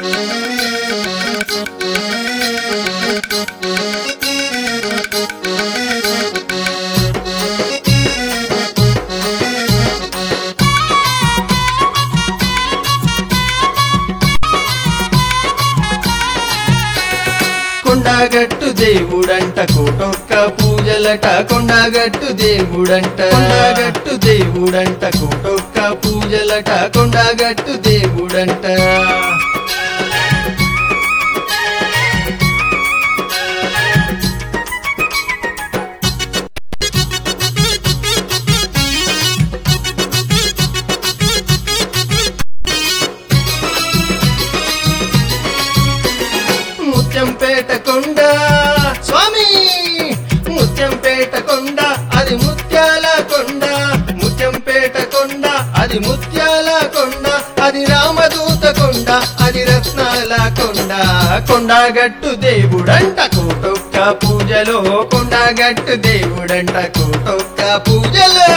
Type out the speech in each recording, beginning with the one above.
కొండగట్టు దేవుడంట కోటొక్క పూజలట కొండగట్టు దేవుడంట కొండగట్టు దేవుడంట కోటొక్క పూజలట కొండగట్టు దేవుడంట ముత్యంపేట కొండ స్వామి ముత్యంపేట కొండ అది ముత్యాల కొండ ముత్యంపేట కొండ అది ముత్యాల కొండ అది రామదూత కొండ అది రత్నాల కొండ కొండగట్టు దేవుడంట కోటొక్క పూజలో కొండగట్టు దేవుడంట కోటొక్క పూజలో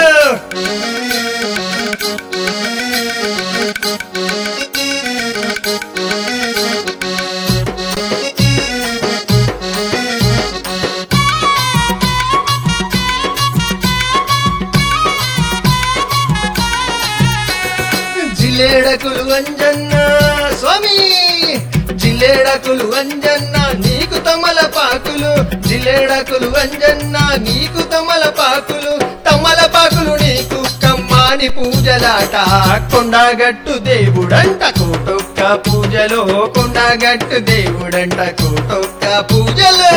జిల్లేడకులు అంజన్న స్వామి జిల్లేడకులు అంజన్న నీకు తమలపాకులు జిల్లేడకులు అంజన్న నీకు తమలపాకులు తమలపాకులు నీకు కమ్మాని పూజలాట కొండగట్టు దేవుడంట కోటొక్క పూజలో కొండగట్టు దేవుడంట కోటొక్క పూజలో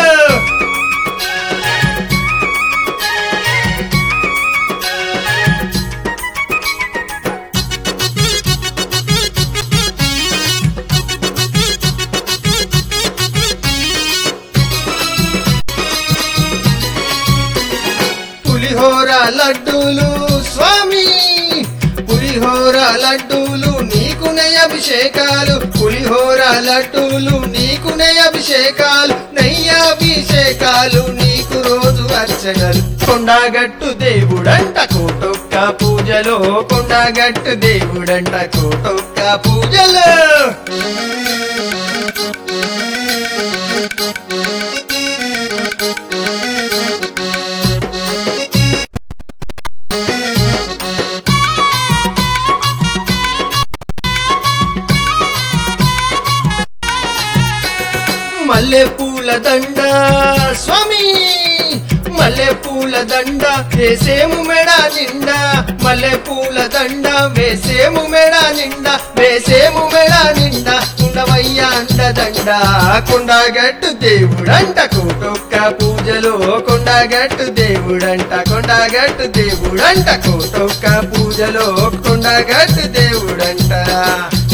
పులిహోర లడ్డూలు స్వామి పులిహోర లడ్డూలు నీకునే అభిషేకాలు పులిహోర లడ్డూలు నీకునే అభిషేకాలు నెయ్యాభిషేకాలు నీకు రోజు అర్చనలు కొండగట్టు దేవుడంట కోటొక్క పూజలో కొండగట్టు దేవుడంట కోటొక్క పూజలో మల్లె పూల దండ స్వామి మల్లె పూల దండ వేసేము మెడ నిండా మల్లె పూల దండ వేసేము మెడ నిండా వేసేము మెడ నిండా ఉండవయ్యా అండదండ కొండగట్టు దేవుడంట కోటొక్క పూజలో కొండగట్టు దేవుడంట కొండగట్టు దేవుడంట కోటొక్క పూజలో కొండగట్టు దేవుడంట